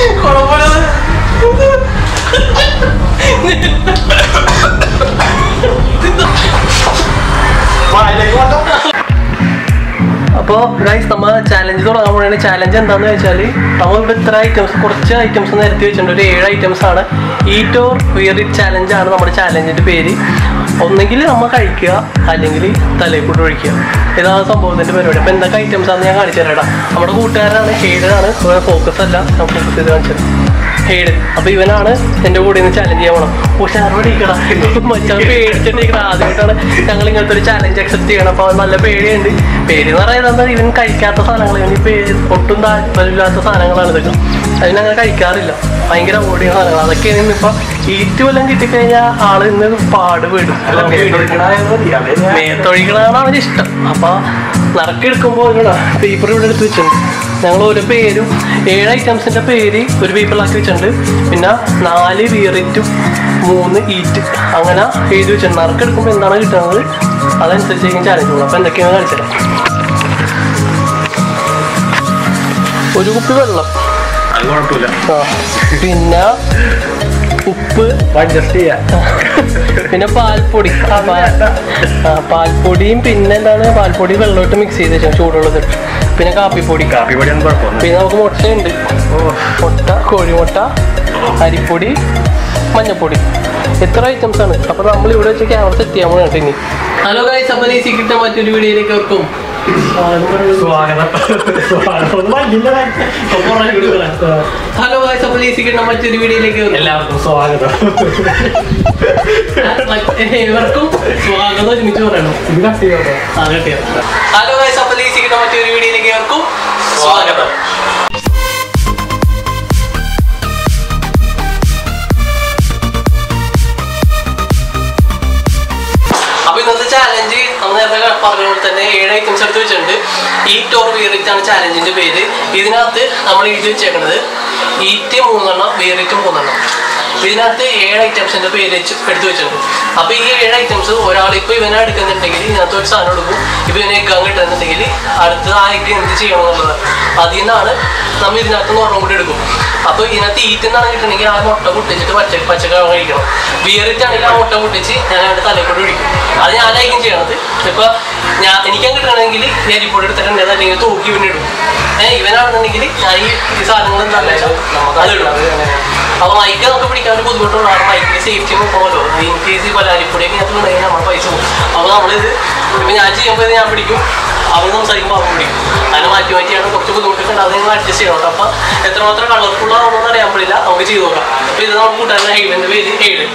കുഴപ്പമില്ല അപ്പോൾ ഗൈസ് നമ്മൾ ചാലഞ്ച് തുടങ്ങാൻ പോവുകയാണ് ചാലഞ്ച് എന്താണെന്ന് വെച്ചാൽ നമ്മൾ ഇവിടെ ഇത്ര ഐറ്റംസ് കുറച്ച് ഐറ്റംസ് നിരത്തി വെച്ചിട്ടുണ്ട് ഒരു ഏഴ് ഐറ്റംസ് ആണ് eat or wear it challenge ആണ് നമ്മുടെ ചാലഞ്ചിന്റെ പേര് ഒന്നെങ്കിൽ നമ്മൾ കഴിക്കുക അല്ലെങ്കിൽ തലയിൽ കൂടെ ഒഴിക്കുക ഇതാണ് സംഭവത്തിന്റെ പരിപാടി അപ്പോൾ എന്തൊക്കെ ഐറ്റംസ് ആണെന്ന് ഞാൻ കാണിച്ചു തരാം നമ്മുടെ കൂട്ടുകാരാണ് ഹെയ്ഡനാണ് ഫോക്കസ് അല്ല ഞാൻ ഫോക്കസ് ചെയ്ത് കാണിച്ചത് ഹെയ്ഡ് അപ്പൊ ഇവനാണ് എന്റെ കൂടെ നിന്ന് ചാലഞ്ച് ചെയ്യാൻ പോണം ഉഷാറോടിക്കണം മച്ചാൻ പേടിച്ചിട്ടിരിക്കണം ആദ്യമായിട്ടാണ് ഞങ്ങൾ ഇങ്ങനത്തെ ഒരു ചാലഞ്ച് അക്സെപ്റ്റ് ചെയ്യണം അപ്പൊ അവന് നല്ല പേടിയുണ്ട് പേടി എന്ന് പറയുന്നത് എന്താ ഇവൻ കഴിക്കാത്ത സാധനങ്ങൾ ഇവന് പേ- ഒട്ടും താല്പര്യമില്ലാത്ത സാധനങ്ങളാണ് ഇതൊക്കെ അതിനങ്ങനെ കഴിക്കാറില്ല ഭയങ്കര ഓടിയ സാധനങ്ങൾ അതൊക്കെയാണ് ഇന്നിപ്പോ ഈറ്റ് വല്ലതും കിട്ടിക്കഴിഞ്ഞാൽ ആള് ഇന്ന് പാട് വിടും മേത്തൊഴിക്കണതാണ് അവന് ഇഷ്ടം അപ്പൊ നറുക്കെടുക്കുമ്പോൾ പേപ്പർ ഇവിടെ എടുത്ത് വെച്ചിട്ടുണ്ട് ഞങ്ങൾ ഓരോ പേരും ഏഴ് ഐറ്റംസിന്റെ പേര് ഒരു പേപ്പറിലാക്കി വെച്ചിട്ടുണ്ട് പിന്നെ നാല് ബിയറിറ്റും മൂന്ന് ഈറ്റ് അങ്ങനെ എഴുതി വെച്ചിട്ടുണ്ട് നറുക്കെടുക്കുമ്പോൾ എന്താണ് കിട്ടുന്നത് അതനുസരിച്ചേക്കും ചാലഞ്ച് പോകും അപ്പൊ എന്തൊക്കെയാണ് കാണിച്ചത് ഒരു കുപ്പി വെള്ളം അത് കുഴപ്പമില്ല ആ പിന്നെ ഉപ്പ് അഡ്ജസ്റ്റ് ചെയ്യാം പിന്നെ പാൽപ്പൊടി ആ, പാ- ആ, പാൽപ്പൊടിയും പിന്നെ എന്താണ് പാൽപ്പൊടി വെള്ളമായിട്ട് മിക്സ് ചെയ്ത് വെച്ചാൽ ചൂടുള്ളത് പിന്നെ കാപ്പിപ്പൊടി കാപ്പി പൊടിയൊന്നും കുഴപ്പമൊന്നും പിന്നെ നമുക്ക് മുട്ടയുണ്ട് മുട്ട കോഴിമുട്ട അരിപ്പൊടി മഞ്ഞപ്പൊടി എത്ര ഐറ്റംസ് ആണ് അപ്പൊ നമ്മൾ ഇവിടെ വെച്ച് ക്യാമറ സെറ്റ് ചെയ്യാൻ പോകണം ഇനി ഹലോ ഗൈസ് അപ്പൊ ഈ കിട്ടാൻ മറ്റൊരു വീഡിയോയിലേക്ക് ഓർക്കും സ്വാഗതം സ്വാഗതം ഹലോ ഗൈസ് അപ്പൊ ഈ കിട്ടാൻ മറ്റൊരു വീഡിയോയിലേക്ക് ഓർക്കും എല്ലാവർക്കും സ്വാഗതം ഇവർക്കും സ്വാഗതം ഒരുമിച്ച് പറയണം ഇത് കട്ട് ചെയ്തോ ആ, കിട്ടിയോ? ഹലോ ഗൈസ് അപ്പൊ ഈ കിട്ടാൻ മറ്റൊരു വീഡിയോയിലേക്ക് ഏവർക്കും സ്വാഗതം അപ്പൊ ഇന്നത്തെ ചാലഞ്ച് നമ്മൾ നേരത്തെ പറഞ്ഞ പോലെ തന്നെ ഏഴ് ഐറ്റംസ് എടുത്ത് വെച്ചിട്ടുണ്ട് ഈറ്റ് ഓർ വിയറിറ്റ് ആണ് ചാലഞ്ചിന്റെ പേര് ഇതിനകത്ത് നമ്മൾ എഴുതി വെച്ചേക്കുന്നത് ഈറ്റ് മൂന്നെണ്ണം വിയറിറ്റ് മൂന്നെണ്ണം ഇതിനകത്ത് ഏഴ് ഐറ്റംസിന്റെ പേര് വെച്ച് എടുത്ത് വെച്ചിട്ടുണ്ട് അപ്പൊ ഈ ഏഴ് ഐറ്റംസ് ഒരാൾ ഇപ്പൊ ഇവനെ എടുക്കുന്നുണ്ടെങ്കിൽ ഇതിനകത്ത് ഒരു സാധനം എടുക്കും ഇപ്പൊ ഇവനെ എഗ്ഗാൻ കിട്ടുന്നുണ്ടെങ്കിൽ അടുത്ത ആ എഗ് എന്ത് ചെയ്യണം എന്നുള്ളത് അതിൽ നിന്നാണ് നമ്മൾ ഇതിനകത്ത് നിന്ന് ഒരെണ്ണം കൂടി എടുക്കും അപ്പൊ ഇതിനകത്ത് ഈറ്റ് എന്നാണ് കിട്ടണമെങ്കിൽ ആ മുട്ട പൊട്ടിച്ചിട്ട് പച്ച പച്ചക്ക കഴിക്കണം വിയറിറ്റ് ആണെങ്കിൽ ആ മുട്ട പൊട്ടിച്ച് ഞാൻ അവന്റെ തലയിൽ കൂടി ഒഴിക്കും അത് ഞാനായിരിക്കും ചെയ്യണത് ഇപ്പൊ ഞാൻ എനിക്കാൻ കിട്ടണമെങ്കിൽ ഈ അരിപ്പൊടി എടുത്തിട്ടുണ്ട് അല്ലെങ്കിൽ തൂക്കി ഇവന് ഇടും ഏഹ് ഇവനാണെന്നുണ്ടെങ്കിൽ ഞാൻ ഈ ഈ സാധനങ്ങൾ എന്താണെന്ന് വെച്ചാൽ അത് ഇടും അപ്പൊ മൈക്ക് നമുക്ക് പിടിക്കാൻ ഒരു ബുദ്ധിമുട്ടുള്ളതാണ് മൈക്കിന് സേഫ്റ്റി നോക്കുമല്ലോ ഇൻ കേസ് ഈ പല അരിപ്പൊടിയൊക്കെ ഇതിനകത്ത് ഉണ്ടെങ്കിൽ നമ്മൾ പൈസ പോകും അപ്പൊ നമ്മളിത് ഇപ്പൊ ഞാൻ ചെയ്യുമ്പോൾ ഇത് ഞാൻ പിടിക്കും അവൻ സംസാരിക്കുമ്പോൾ അവൻ പിടിക്കും അതിനെ മാറ്റി മാറ്റിയാണ് കുറച്ച് ബുദ്ധിമുട്ടൊക്കെ ഉണ്ട് അത് നിങ്ങൾ അഡ്ജസ്റ്റ് ചെയ്യണം കേട്ടോ അപ്പൊ എത്രമാത്രം കളർഫുൾ ആവുമെന്ന് അറിയാൻ പാടില്ല നമുക്ക് ചെയ്ത് നോക്കാം അപ്പൊ ഇത് നമുക്ക് കൂട്ടാൻ ഹെയ്ഡിന്റെ പേര് ഹെയ്ഡ്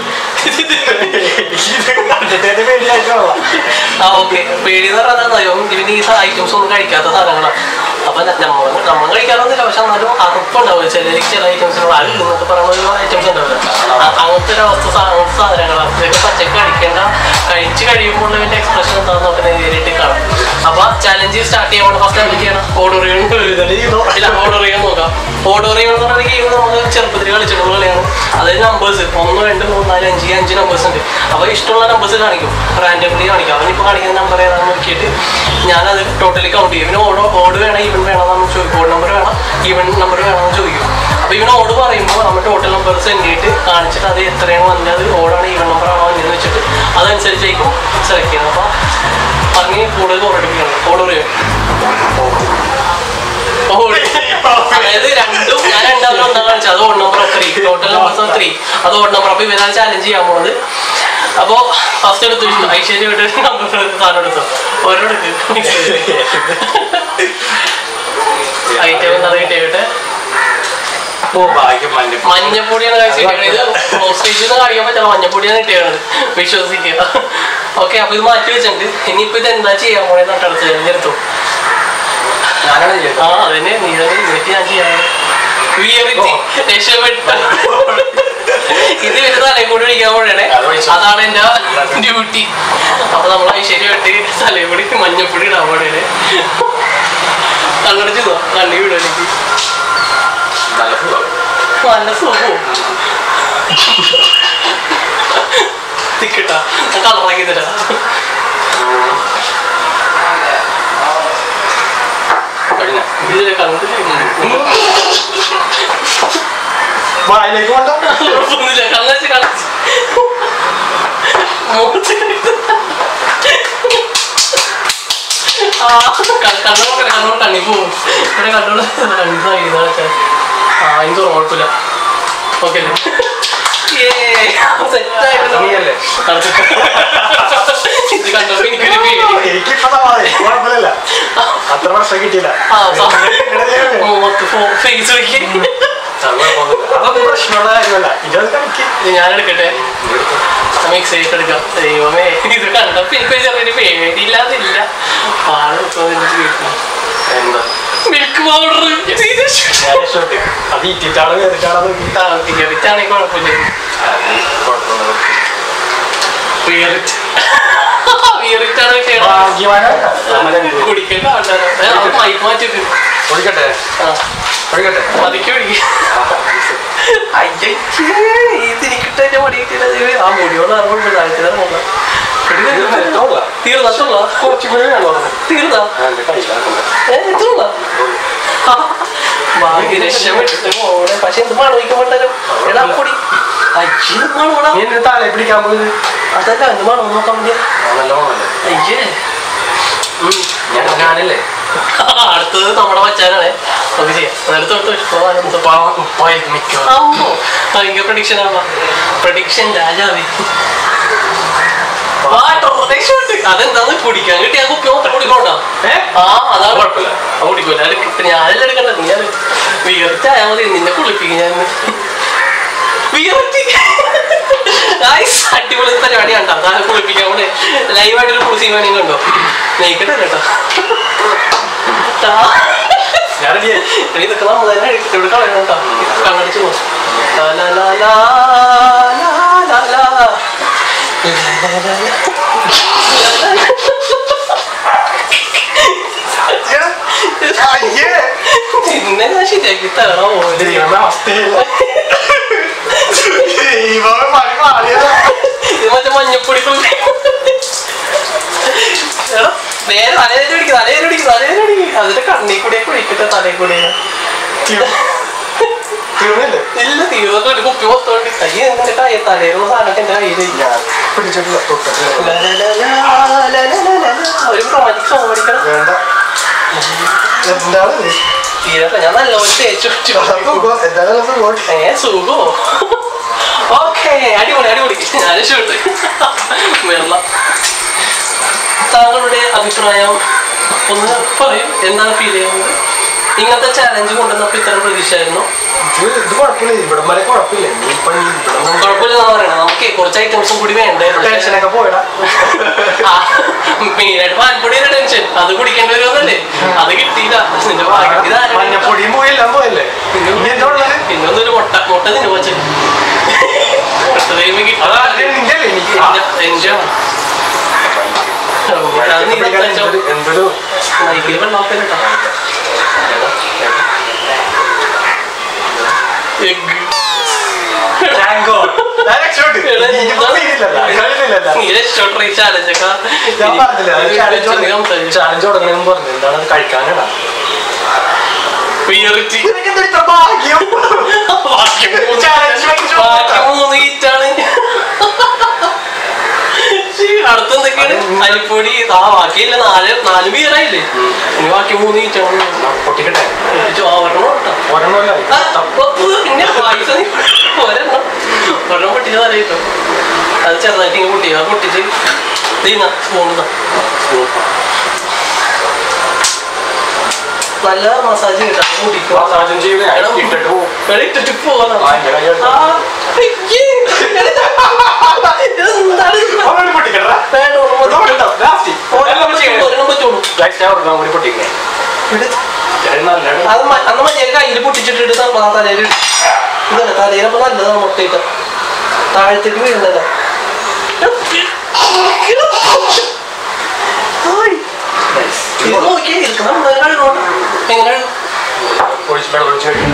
ആ ഓക്കെ പേടി എന്ന് പറഞ്ഞാൽ എന്താ ഇവന് ഈ ഐറ്റംസ് ഒന്നും കഴിക്കാത്ത സാധനങ്ങളാണ് അപ്പൊ നമ്മൾ നമ്മൾ കഴിക്കാറൊന്നുമില്ല പക്ഷെ എന്നാലും അറുപ്പുണ്ടാവും ചിലർക്ക് ചില ഐറ്റംസിനോട് അല്ല എന്നൊക്കെ പറയുന്ന ഒരു ഐറ്റംസ് ഉണ്ടാവില്ല അ- അങ്ങനത്തെ ഒരു അവസ്ഥ സാ- അങ്ങനത്തെ സാധനങ്ങളാണ് ഇതൊക്കെ പച്ചക്ക് കഴിക്കേണ്ട കഴിച്ച് കഴിയുമ്പോൾ ഉള്ളതിന്റെ എക്സ്പ്രഷൻ എന്താണെന്ന് നമുക്ക് നേരിട്ട് കാണാം അപ്പൊ ചലഞ്ച് സ്റ്റാർട്ട് ചെയ്യാൻ ഫസ്റ്റ് എന്ത് ചെയ്യണം ഓർഡർ ഇല്ല ഓർഡർ ചെയ്യാൻ നോക്കാം ഓർഡർ ചെയ്യണം എന്ന് പറഞ്ഞ ഗെയിം നമ്മൾ ചെറുപ്പത്തിൽ കളിച്ചിട്ടുള്ള കളിയാണ് അതായത് നമ്പേഴ്സ് ഒന്ന് രണ്ട് മൂന്ന് നാല് അഞ്ച് അഞ്ച് നമ്പേഴ്സ് ഉണ്ട് അപ്പൊ ഇഷ്ടമുള്ള നമ്പേഴ്സ് കാണിക്കും റാൻഡംലി കാണിക്കും അവനിപ്പോൾ കാണിക്കുന്ന നമ്പർ ഏതാണെന്ന് നോക്കിയിട്ട് ഞാനത് ടോട്ടലി കൗണ്ട് ചെയ്യും ഇവന് ഓട് ഓട് വേണം ഈവൻ വേണമെന്ന് ചോദിക്കും ഓട് നമ്പർ വേണം ഈവൻ നമ്പർ വേണമെന്ന് ചോദിക്കും അപ്പൊ ഇവന് ഓട് പറയുമ്പോൾ നമ്മൾ ടോട്ടൽ നമ്പേഴ്സ് എണ്ണിയിട്ട് കാണിച്ചിട്ട് അത് എത്രയാണ് വന്നത് ഓടാണ് ഈവൻ നമ്പർ ആണോ എന്ന് വെച്ചിട്ട് അതനുസരിച്ചായിരിക്കും സെലക്ട് ചെയ്യുന്നത് അപ്പൊ പറഞ്ഞ് കൂടുതൽ ഓടിപ്പിക്കണം ഓർഡർ ചെയ്യും ഓട്. അതായത് രണ്ടും ഞാൻ രണ്ടാമത് ഒന്നാം കാണിച്ചത് അത് odd number three total number three അത് ഓഡ് നമ്പർ അപ്പൊ ഇവനാണ് ചാലഞ്ച് ചെയ്യാൻ പോകുന്നത് അപ്പോ ഫസ്റ്റ് എടുത്തു ഐശ്വര്യ വിട്ട് നമ്പർ സാധനം എടുത്തു ഓരോ ഐറ്റം എന്താ കിട്ടിയിട്ട് ഭാഗ്യം മഞ്ഞ മഞ്ഞപ്പൊടിയാണ് കഴിച്ചിരിക്കുന്നത് ഇത് ഹോസ്റ്റേജിൽ നിന്ന് കഴിയാൻ പറ്റില്ല മഞ്ഞപ്പൊടിയാണ് കിട്ടിയത് വിശ്വസിക്കുക ഓക്കെ അപ്പൊ ഇത് മാറ്റി വെച്ചിട്ടുണ്ട് ഇനിയിപ്പോ ഇത് എന്താ ചെയ്യാൻ പോണെന്ന് അടുത്ത് തിരഞ്ഞെടുത്തു ഞാനാണ് ചെയ്യുന്നത് ആ അതന്നെ നീ തന്നെ എന്നിട്ട് ഞാൻ ചെയ്യാൻ വിയറിച്ച് രക്ഷപ്പെട്ട ഇത് ഒരു തലയിൽ കൂടി ഒഴിക്കാൻ പോഴണേ അതാണ് എന്റെ ഡ്യൂട്ടി അപ്പൊ നമ്മൾ ഐശ്വര്യ വെട്ടി തലയിൽ കൂടി മഞ്ഞപ്പൊടി ഇടാൻ പോഴണേ കണ്ണടച്ച് ചെയ്തോ കണ്ണി വിടും എനിക്ക് നല്ല സുഖം നല്ല സുഖവും തിക്കട്ടാ ഞാൻ കളറാക്കി തരാം കഴിഞ്ഞ ഇതിലെ കണ്ടില്ലേ വായിലേക്ക് കൊണ്ടോ കുഴപ്പമൊന്നുമില്ല കണ്ണാച്ച് കണ്ണാച്ച് മുഖത്ത് ആ കണ്ണു നോക്കണേ കണ്ണോട് കണ്ണി പോവും ഇവിടെ കണ്ണോട് കണ്ണു ആ എനിക്ക് കുഴപ്പമില്ല ഓക്കെ അല്ലേ നീയല്ലേ? ഇത് കണ്ടപ്പോ എനിക്കൊരു പേടി എനിക്കിപ്പോ സമാധാനം കുഴപ്പമില്ല അത്ര പ്രശ്നം കിട്ടിയില്ല ആ മുഖത്ത് ഫേസ് വെക്കി അതൊന്നും പ്രശ്നമുള്ള കാര്യമല്ല ഇതത് കളിക്ക് ഞാൻ എടുക്കട്ടെ മിക്സ് ചെയ്തിട്ട് എടുക്കാം ദൈവമേ ഇത് കണ്ടപ്പോ എനിക്ക് ഒരു ചെറിയൊരു പേടിയില്ലാതില്ല പാല് എന്താ മിൽക്ക് പൗഡർ ഞാൻ രക്ഷപ്പെട്ടു അത് ഇറ്റിട്ടാണ് കയറിട്ടാണ് നോക്കി താമസിക്കാണെങ്കിൽ കുഴപ്പമില്ല വീറിറ്റ് വീറിറ്റാണ് ചെയ്യണം ഭാഗ്യവാനാണ് കുടിക്കേണ്ട ആൾക്കാരോ മൈക്ക് മാറ്റിട്ട് ഒഴിക്കട്ടെ ആ ഒഴിക്കട്ടെ പതുക്കെ പിടിക്കും അയ്യേ ഇത് എനിക്കിട്ടെ മടി കിട്ടിയില്ല ആ മുടിയോട് അറിവുണ്ട് താഴ്ച നോക്കാം തീർന്നട്ടുള്ള കുറച്ചും കൂടി വേണം പറഞ്ഞു തീർന്നാ എന്റെ കയ്യിലാക്കണ്ട ഏ ഇത്രയുള്ള ഭാഗ്യ രക്ഷപ്പെട്ടിട്ട് പോണേ പക്ഷെ എന്ത് മണം വയ്ക്കുമ്പോണ്ടല്ലോ എടാ പൊടി അയ്യേ മണം വേണം നീ എന്നെ താഴെ പിടിക്കാൻ പോയത് അതല്ല എന്ത് മണം നോക്കാൻ വേണ്ടിയാ നല്ല മോനല്ലേ അയ്യേ ഉം. ഞാൻ ഞാനല്ലേ അടുത്തത് നമ്മുടെ വച്ചാനാണ് നമുക്ക് ചെയ്യാം അതെടുത്ത് എടുത്ത് ഇഷ്ടമാണെന്ന് ഉപ്പായിരിക്കും മിക്കവാറും അമ്മോ ഭയങ്കര പ്രഡിക്ഷൻ ആണോ പ്രഡിക്ഷൻ രാജാവേ അതെന്താന്ന് കുടിക്കാൻ കിട്ടിയ കുപ്പി മാത്രം കുടിക്കോണ്ടാ ഏ? ആ അതാണ് കുഴപ്പമില്ല. അത് കുടിക്കൂല അത് ഞാനല്ല എടുക്കണ്ട നീ അത് വിയർച്ചായാ മതി നിന്നെ കുളിപ്പിക്കും ഞാൻ വിയർത്തി ഗായ്സ്, അടിപൊളി പരിപാടി കണ്ടോ അതാണ് കുളിപ്പിക്കാൻ കൂടെ ലൈവായിട്ട് ഒരു കുളിസി വേണമെങ്കിൽ കണ്ടോ നെയ്ക്കട്ടെ കേട്ടോ ടാ. ഞാൻ ready ആയി. എടി ഇതൊക്കെ നമ്മൾ തന്നെ ഇവിടെ കളയണം കേട്ടോ കണ്ണടിച്ച് പോകും ലാ ലാ ലാ ലാ ലാ ലാ ലാ. അയ്യേ നിന്നെ ഞാൻ ശരിയാക്കി തരണോ പോലെ ദൈവമേ അവസ്ഥയില്ല ദൈവമേ പണി മാറിയതാ ഇത് മറ്റേ മഞ്ഞപ്പൊടി കുപ്പി. എടാ, നേരെ തലയിൽ പിടിക്കും തലയിൽ പിടിക്കും തലയിൽ പിടിക്കും അതിന്റെ കണ്ണി കൂടിയെ കുടിക്കട്ടെ തലയിൽ കൂടെ തീർന്നില്ലേ ഇല്ല തീർന്നിട്ട് ഒരു കുപ്പി മൊത്തമുണ്ട് കൈ എന്റെ കൈ തലയിലുള്ള സാധനമൊക്കെ എന്റെ കയ്യിലില്ല ഞാൻ പിടിച്ചിട്ടില്ല തൊട്ടിട്ടില്ല ലാ, ലാ, ലാ, ലാ, ലാ, ലാ, ലാ, ലാ. ഒരു റൊമാൻറ്റിക് സോങ് പഠിക്കണം വേണ്ട എന്താണ് ഇത്? തീരട്ടെ ഞാൻ നല്ലപോലെ തേച്ചു വെച്ചു സുഖം എന്തായാലും സുഖം ഏ സുഖോ ഓക്കെ അടിപൊളി അടിപൊളി ഞാൻ രക്ഷപ്പെട്ടു വെള്ള താങ്കളുടെ അഭിപ്രായം ഒന്ന് പറയും എന്താണ് ഫീൽ ചെയ്യുന്നത് ഇങ്ങനത്തെ ചാലഞ്ച് കൊണ്ടുവന്നപ്പോൾ ഇത്തരം പ്രതീക്ഷയായിരുന്നു ഇത് ഇത് കുഴപ്പമില്ല ഇവിടം വരെ കുഴപ്പമില്ല ഇനിയിപ്പൊ നീ ഇവിടെ നിന്ന് കുഴപ്പമില്ലെന്നാ പറയണത് നമുക്ക് കുറച്ച് ഐറ്റംസും കൂടി വേണ്ടേ ടെൻഷനൊക്കെ പോയടാ മെയിനായിട്ട് പാൽപ്പൊടിയുടെ ടെൻഷൻ അത് കുടിക്കേണ്ടി വരുമെന്നല്ലേ അത് കിട്ടിയില്ല നിന്റെ ഭാഗ്യം ഇതാരാണ് മഞ്ഞപ്പൊടിയും പോയി എല്ലാം പോയല്ലേ ഇനി എന്താ ഉള്ളത് പിന്നൊന്നൊരു മുട്ട മുട്ട തിന്നു വച്ചു അതാ നിന്റെ അല്ലേ എനിക്ക് എന്തൊരു- എന്തൊരു ടാങ്കോ ഞാൻ രക്ഷപ്പെട്ടു ഇനിയിപ്പോ പേടിയില്ലല്ലോ കളിയില്ലല്ലോ ഞാൻ പറഞ്ഞില്ല ചാലഞ്ച് തുടങ്ങണമെന്ന് പറഞ്ഞു എന്താണ് അത് കഴിക്കാനാണ് നിനക്ക് എന്തൊരു ഇത്ര ഭാഗ്യം ചാലഞ്ച് അടുത്തെന്തൊക്കെയാണ് അരിപ്പൊടി ആ ബാക്കിയില്ല നാല് നാല് ബീറായില്ലേ ഇനി ബാക്കി മൂന്ന് ഈറ്റാണ് പൊട്ടിക്കട്ടെ ഒരെണ്ണം കേട്ടോ ഒരെണ്ണമല്ല ആ, അപ്പൊ പിന്നെ പൈസ നീ ഒരെണ്ണം ഒരെണ്ണം പൊട്ടിച്ച തലയിട്ടോ അത് ചെറുതായിട്ട് ഇങ്ങനെ പൊട്ടി അത് പൊട്ടിച്ച് തീന്ന സ്പൂണ് നല്ല മസാജ് കിട്ടാം മുടിക്കും മസാജും ചെയ്ത് ഞാൻ ഇട്ടിട്ട് പോകും ഇട്ടിട്ട് പോവാ ആ, ഇങ്ങനെ ഞാൻ- ആ, അയ്യേ. ഇതെന്താണ് ഇത്? ഒരെണ്ണം പൊട്ടിക്കട്ടെ വേണ്ട, ഒരെണ്ണം മതി. ലാസ്റ്റ് ഒരെണ്ണം പറ്റുള്ളൂ, ഒരെണ്ണം പറ്റുള്ളൂ. ഗൈസ് ഞാൻ ഒരെണ്ണം കൂടി പൊട്ടിക്കണേ ഇവിടെ നല്ല അത് മ- അന്ന് മഞ്ഞ കയ്യിൽ പൊട്ടിച്ചിട്ടിട്ട് തലയിൽ ഇതല്ല തലയിലപ്പോ നല്ലതാണ് മുട്ടയിട്ട് താഴത്തേക്ക് വീഴുന്നല്ല ഇത് നോക്കിയേ ഇരിക്കണം കഴുകണം എങ്ങനെ കഴുകും? ഒഴിച്ച് വെള്ളം ഒഴിച്ച് കഴിക്കും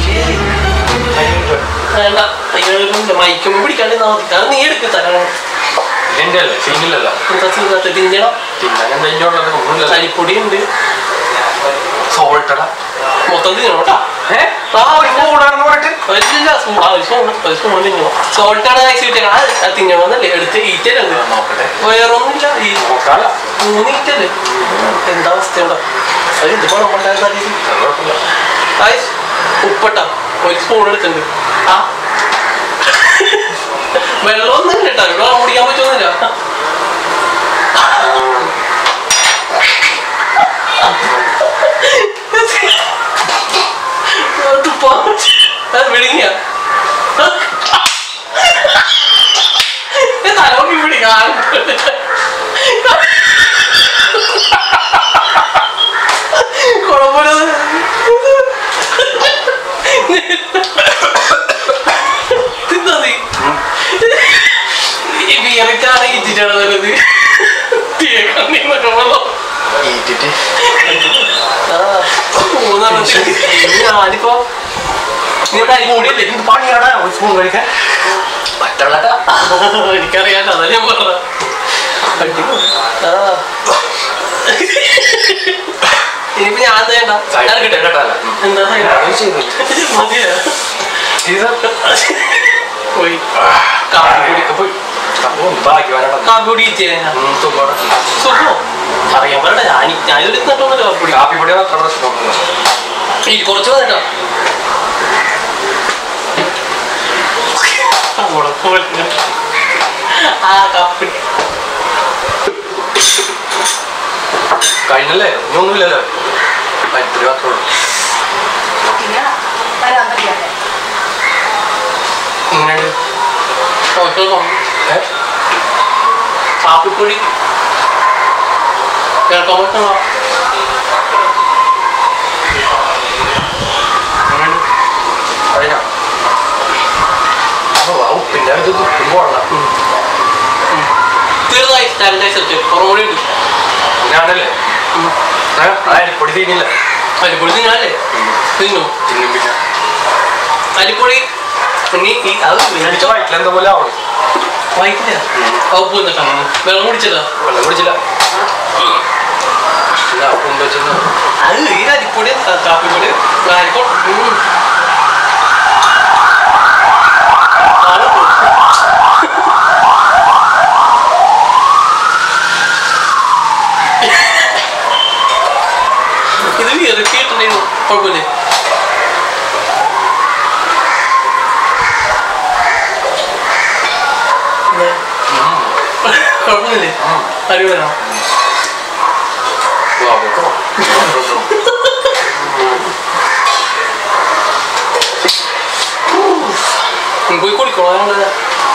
വേണ്ട കഴുകുന്നില്ല മൈക്കുമ്പോ പിടിക്കാണ്ട് നിന്നാ മതി അത് നീ എടുക്ക് തരണം ഇതിന്റെ അല്ലേ സീനില്ലല്ലോ എന്താ ചെയ്യുന്നത് തിന്നണം തിന്നാൻ എന്താ ഇഞ്ഞോട്ടത് ഒന്നുമില്ല അരിപ്പൊടി ഉണ്ട് സോൾട്ടടാ മൊത്തം തിന്നണം കേട്ടാ ഏ ആ കൂടാണെന്ന് പറഞ്ഞിട്ട് വലിയ സ്പൂൺ ആ ഒരു സ്പൂൺ ഒരു സ്പൂൺ തിന്നണം സോൾട്ടാണ് കഴിച്ച് കിട്ടിയത് അത് തിന്നണമെന്നല്ലേ എടുത്ത് ഈറ്റല്ലേ നോക്കട്ടെ വേറൊന്നുമില്ല ഈ നോക്കാല്ല മൂന്ന് ഈറ്റല്ലേ എന്താ അവസ്ഥയുടെ അത് എന്ത് പണം ഉണ്ടായിരുന്ന രീതി അത് കുഴപ്പമില്ല ഗായ്സ് ഉപ്പട്ട ഒരു സ്പൂൺ എടുത്തിട്ടുണ്ട് ആ വെള്ളമൊന്നും കേട്ടോ ഇവിടെ വെള്ളം കുടിക്കാൻ പറ്റുന്നില്ല വിളിങ്ങിയ തലോക്കി പിടിക്കാൻ കുഴപ്പമില്ല തിന്നാ നീ ഈ ബിയറിക്കാണ് ഇറ്റിട്ടാണ് നല്ലത് ഈറ്റിട്ട് ഞാനിപ്പോ നീ അരിമൂടിയല്ലേ പണിയാടാ ഒരു സ്പൂൺ കഴിക്കാൻ പറ്റുള്ളതാ എനിക്കറിയാലോ അതല്ലേ ഞാൻ പറഞ്ഞ ഇനിയിപ്പോ ഞാൻ വേണ്ട ഞാൻ എടുക്കട്ടെ കേട്ടല്ല എന്താ അത് ചെയ്തു മതിയോ ഇത് പോയി കാപ്പി കുടി പോയി ബാക്കി വരണം കാപ്പി കുടി ഇച്ചേ സുഖമാണ് സുഖോ അറിയാൻ പറയണ്ട ഞാൻ ഞാനിവിടെ നിന്നിട്ടൊന്നുമില്ല കാപ്പി കുടി കാപ്പി പൊടി മാത്രം പ്രശ്നം ഈ കുറച്ച് മതിട്ടോ ആ കപ്പി കഴിഞ്ഞല്ലേ ഇനി ഒന്നുമില്ലല്ലോ പരിപ്പൊടി മാത്രമേ ഉള്ളൂ പിന്നെ വരാൻ പറ്റിയാലേ ഇങ്ങനെയുണ്ട് ഏ? കാപ്പിപ്പൊടി കേൾക്കാൻ പറ്റുന്നോ ഇങ്ങനെയുണ്ട് കഴിഞ്ഞോ ഓ ആ ഉപ്പിൻ്റെ ഇത് ഉപ്പും പോകണ്ട തീർന്നായി സാനിറ്റൈസർ കുറവുകൂടി ഉണ്ട് ഞാനല്ലേ ഏ? ആ അരിപ്പൊടി തീനില്ല അരിപ്പൊടി തിന്നാലേ തിന്നു തിന്നും പിന്നെ അരിപ്പൊടി ഇനി ഈ അത് എനിക്ക് മേടിച്ചോ വയറ്റിലെന്താ പോലെ ആവണം വായിക്കില്ല ആ ഉപ്പ് വന്നിട്ടാ വെള്ളം കുടിച്ചതാ വെള്ളം കുടിച്ചില്ല ഇല്ല ഉപ്പ് വെച്ചെന്ന് അത് ഈ അരിപ്പൊടി ക- കാപ്പിപ്പൊടി അരിപ്പൊടി ഉം. ആണ് ഇപ്പൊ. ഇത് ഇറക്കിയിട്ടുണ്ടായിരുന്നു കുഴപ്പമില്ലേ കുഴപ്പമില്ലേ അടിപൊളിയാണോ വാ വെക്കണം പോയി കുടിക്കണോ ഞങ്ങള്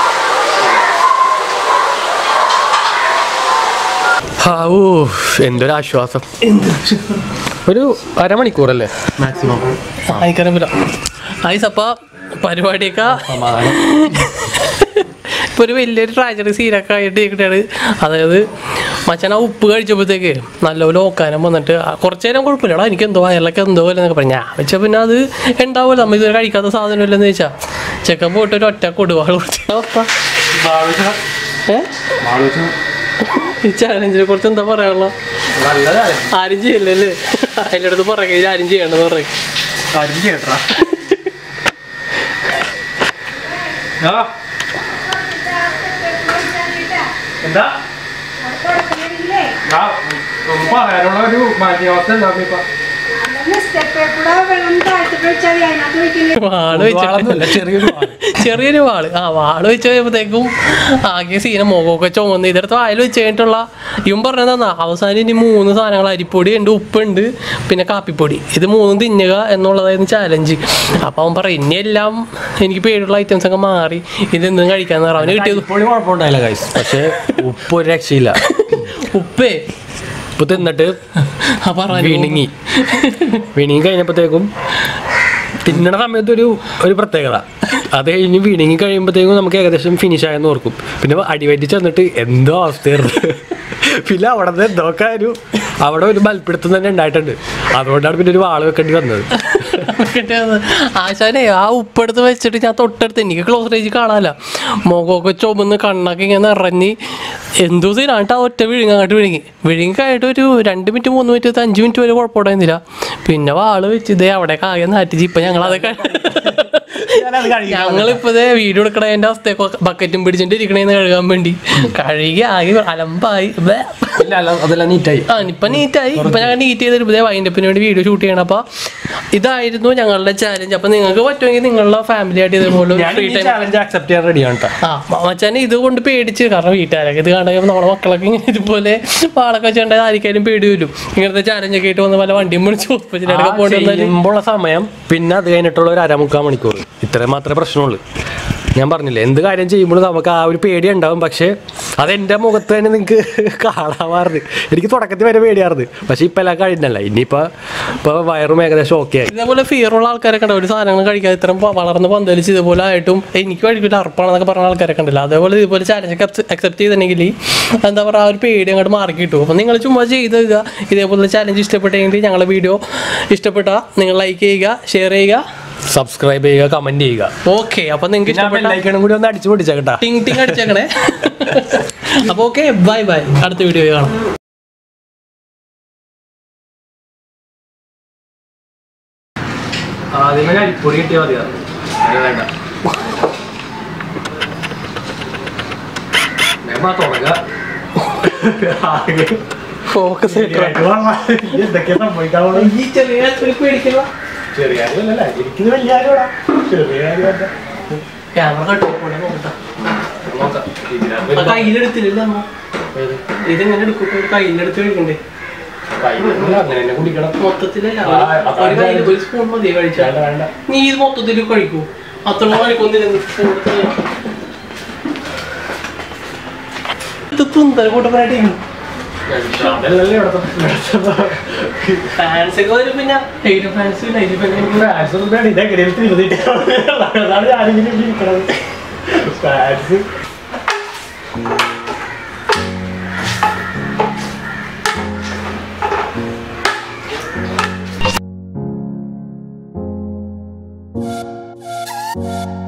ഹാവൂ എന്തൊരാശ്വാസം ഒരു അരമണിക്കൂറല്ലേ മാക്സിമം എനിക്കറിയില്ല ഐസപ്പ പരിപാടിയൊക്കെ ഇപ്പൊ ഒരു വലിയൊരു ട്രാജഡി സീനൊക്കെ ആയിട്ട് ഇരിക്കട്ടാണ് അതായത് മച്ചാൻ ആ ഉപ്പ് കഴിച്ചപ്പോഴത്തേക്ക് നല്ലപോലെ ഓക്കാനം വന്നിട്ട് ആ കുറച്ച് നേരം കുഴപ്പമില്ലടാ എനിക്ക് എന്തോ അയലൊക്കെ എന്തോ പോലെ എന്നൊക്കെ പറഞ്ഞു ഞാൻ വെച്ചാൽ പിന്നെ അത് ഉണ്ടാവുമല്ലോ നമ്മൾ ഇതുവരെ കഴിക്കാത്ത സാധനമില്ലെന്ന് വെച്ചാൽ ചെക്കൻ പോയിട്ട് ഒരു ഒറ്റ കൊടുവാൾ കൊടുത്ത ഏ ഈ ചാലഞ്ചിനെ കുറിച്ച് എന്താ പറയാനുള്ള നല്ലതാണ് ആരും ചെയ്യല്ലേ അതിൻ്റെ അടുത്ത് പറയുക ആരും ചെയ്യണ്ടെന്ന് പറയും കാര്യം ചെയ്യട്ടാ ആ എന്താ ആ ഒന്ന് പറയാനുള്ള ഒരു മാറ്റിയാവസ്ഥ ഉണ്ടാവും ഇപ്പൊ സ്റ്റെപ്പേ കൂടെ വെള്ളം താഴ്ത്തിട്ട് വെച്ചാൽ അതിനകത്ത് വെക്കുന്നത് വാള് വെച്ചിട്ട് ചെറിയൊരു ചെറിയൊരു വാള് ആ വാള് വെച്ച് കഴിയുമ്പോഴത്തേക്കും ആകെ സീന മുഖമൊക്കെ ചുമന്ന് ഇതെടുത്ത് വായിൽ വെച്ച് കഴിഞ്ഞിട്ടുള്ള ഇവൻ പറഞ്ഞതെന്നാ അവസാനം ഇനി മൂന്ന് സാധനങ്ങൾ അരിപ്പൊടി ഉണ്ട് ഉപ്പുണ്ട് പിന്നെ കാപ്പിപ്പൊടി ഇത് മൂന്നും തിന്നുക എന്നുള്ളതായിരുന്നു ചാലഞ്ച് അപ്പം അവൻ പറയും ഇനി എല്ലാം എനിക്ക് പേടിയുള്ള ഐറ്റംസ് ഒക്കെ മാറി ഇതെന്തും കഴിക്കാന്ന് പറഞ്ഞു അവന് കിട്ടിയത് ഇപ്പോഴും കുഴപ്പമുണ്ടായില്ല ഗൈസ് പക്ഷേ ഉപ്പ് ഒരു രക്ഷയില്ല ഉപ്പേ ഉപ്പ് തിന്നിട്ട് ആ പറഞ്ഞു വിഴുങ്ങി വിഴുങ്ങി കഴിഞ്ഞപ്പോഴത്തേക്കും തിന്നണ സമയത്ത് ഒരു ഒരു പ്രത്യേകത അത് കഴിഞ്ഞ് വിഴുങ്ങി കഴിയുമ്പോഴത്തേക്കും നമുക്ക് ഏകദേശം ഫിനിഷ് ആയെന്ന് ഓർക്കും പിന്നെ അടിവയറ്റി ചെന്നിട്ട് എന്തോ അവസ്ഥയായിരുന്നു പിന്നെ അവിടെ നിന്ന് എന്തൊക്കെ ഒരു അവിടെ ഒരു ബൽപ്പിടുത്തം തന്നെ ഉണ്ടായിട്ടുണ്ട് അതുകൊണ്ടാണ് പിന്നെ ഒരു വാള് വെക്കേണ്ടി വന്നത് കിട്ടിയത് ആശാനെ ആ ഉപ്പെടുത്ത് വെച്ചിട്ട് ഞാൻ തൊട്ടടുത്ത് എനിക്ക് ക്ലോസ് റേഞ്ച് കാണാല്ല മുഖമൊക്കെ ചുമന്ന് കണ്ണൊക്കെ ഇങ്ങനെ നിറഞ്ഞ് എന്തോ സീനായിട്ട് ആ ഒറ്റ വിഴുങ്ങ അങ്ങോട്ട് വിഴുങ്ങി വിഴുങ്ങി കഴിഞ്ഞിട്ട് ഒരു രണ്ട് മിനിറ്റ് മൂന്ന് മിനിറ്റ് അഞ്ച് മിനിറ്റ് വരെ കുഴപ്പമുണ്ടായിരുന്നില്ല പിന്നെ വാള് വെച്ച് ഇതേ അവിടെ കാകെ നാറ്റിച്ച് ഇപ്പൊ ഞങ്ങൾ അതൊക്കെ ഞാനത് കഴിക്കും ഞങ്ങളിപ്പോ ഇതേ വീഡിയോ എടുക്കണതിന്റെ അവസ്ഥയൊക്കെ ബക്കറ്റും പിടിച്ചിട്ട് ഇരിക്കണേന്ന് കഴുകാൻ വേണ്ടി കഴുകി ആകെ അലമ്പായി ബേ. ഇല്ല അല്ല അതെല്ലാം നീറ്റായി ആ ഇപ്പൊ നീറ്റായി ഇപ്പൊ ഞങ്ങൾ നീറ്റ് ചെയ്തിട്ട് വൈൻഡപ്പിന് വേണ്ടി വീഡിയോ ഷൂട്ട് ചെയ്യണം അപ്പൊ ഇതായിരുന്നു ഞങ്ങളുടെ ചാലഞ്ച് അപ്പൊ നിങ്ങൾക്ക് പറ്റുമെങ്കിൽ നിങ്ങളുടെ ഫാമിലി ആയിട്ട് ഇതേപോലെ ഞാൻ ഫ്രീ ടൈം ചാലഞ്ച് അക്സെപ്റ്റ് ചെയ്യാൻ റെഡിയാണ് കേട്ടോ ആ മച്ചാനെ ഇത് കൊണ്ട് പേടിച്ച് കാരണം വീട്ടുകാരൊക്കെ ഇത് കണ്ടെങ്കിൽ നമ്മുടെ മക്കളൊക്കെ ഇങ്ങനെ ഇതുപോലെ വാളൊക്കെ വെച്ചിട്ട് ആർക്കാരും പേടി വരും ഇങ്ങനത്തെ ചാലഞ്ച് ഒക്കെ ആയിട്ട് വന്ന് പല വണ്ടിയും വിളിച്ച് ഹോസ്പിറ്റലൊക്കെ പോകേണ്ടി വന്നാല് ചെയ്യുമ്പോഴുള്ള സമയം പിന്നെ അത് കഴിഞ്ഞിട്ടുള്ള ഒരു അരമുക്കാൽ മണിക്കൂർ ഇത്രയും മാത്രമേ പ്രശ്നമുള്ളൂ ഞാൻ പറഞ്ഞില്ലേ എന്ത് കാര്യം ചെയ്യുമ്പോഴും നമുക്ക് ആ ഒരു പേടി ഉണ്ടാവും പക്ഷേ അതെൻ്റെ മുഖത്ത് തന്നെ നിങ്ങൾക്ക് കാണാമാറുണ്ട് എനിക്ക് തുടക്കത്തിൽ വരെ പേടിയാറുണ്ട് പക്ഷേ ഇപ്പം എല്ലാം കഴിഞ്ഞല്ല ഇനിയിപ്പോൾ ഇപ്പോൾ വയറും ഏകദേശം ഓക്കെ ആയി ഇതേപോലെ ഫിയറുള്ള ആൾക്കാരൊക്കെ ഉണ്ട് ഒരു സാധനങ്ങൾ കഴിക്കാതെ ഇത്രയും പ- വളർന്ന് പന്തലിച്ച് ഇതുപോലെ ആയിട്ടും എനിക്ക് കഴിക്കില്ല അർപ്പാണെന്നൊക്കെ പറഞ്ഞ ആൾക്കാരൊക്കെ ഉണ്ടല്ലോ അതേപോലെ ഇതുപോലെ ചാലഞ്ച് അക്സെപ്റ്റ് ചെയ്തിട്ടുണ്ടെങ്കിൽ എന്താ പറയുക ആ ഒരു പേടി അങ്ങോട്ട് മാറി കിട്ടും അപ്പോൾ നിങ്ങൾ ചുമ്മാ ചെയ്ത് തരിക ഇതേപോലെ ചാലഞ്ച് ഇഷ്ടപ്പെട്ടെങ്കിൽ ഞങ്ങളുടെ വീഡിയോ ഇഷ്ടപ്പെട്ട നിങ്ങൾ ലൈക്ക് ചെയ്യുക ഷെയർ ചെയ്യുക സബ്സ്ക്രൈബ് ചെയ്യുക കമൻറ്റ് ചെയ്യുക ഓക്കെ അപ്പോൾ നിങ്ങൾക്ക് പിന്നെ ആ ഇഷ്ടപ്പെട്ട ബെല്ലൈക്കണും കൂടി ഒന്ന് അടിച്ചു പൊട്ടിച്ചേക്കട്ടാ ടിങ് ടിങ് അടിച്ചേക്കണേ അപ്പോൾ ഓക്കെ ബൈ ബൈ അടുത്ത വീഡിയോ കാണാം ആദ്യമേ അരിപ്പൊടി കിട്ടിയാൽ മതിയായിരുന്നു അത് വേണ്ട വേഗം തുടങ്ങുക ഫോക്കസ് എന്തൊക്കെയാ സംഭവിക്കാൻ പോണെ? ഈ ചെറിയ പേടിക്കില്ല ചെറിയ കാര്യമല്ലല്ലോ എനിക്കിത് വലിയ കാര്യമാടാ ചെറിയ കാര്യമല്ല ക്യാമറ കട്ട് നോക്കട്ടെ നോക്കാം ഇതിനകത്ത് ആ കയ്യിലെടുത്തില്ല അമ്മ ഇതെങ്ങനെ എടുക്കും ഇപ്പൊ ഒരു കയ്യിലെടുത്ത് കഴിക്കണ്ടേ കയ്യിലൊന്നുമില്ല, അങ്ങനെ തന്നെ കുടിക്കണം മൊത്തത്തിലല്ല ആ, അപ്പൊ ഒരു കയ്യിൽ അത് ഒരു സ്പൂൺ മതി കഴിച്ചാൽ വേണ്ട വേണ്ട നീ ഇത് മൊത്തത്തിൽ കഴിക്കൂ അത്ര കഴിക്കൊന്നില്ല ഇത് തുന്തൽ കൂട്ടപ്പനായിട്ട് അതല്ലല്ലേ ഇവിടുത്തെ ഫാൻസ് ഒക്കെ വരും പിന്നെ hate fans night fans fans ഒന്നും വേണ്ട ഇതെങ്ങനെ തിരുന്നിട്ട് അതാണ് ഞാനിങ്ങനെ ഇരിക്കണത് ഫാൻസ് Thank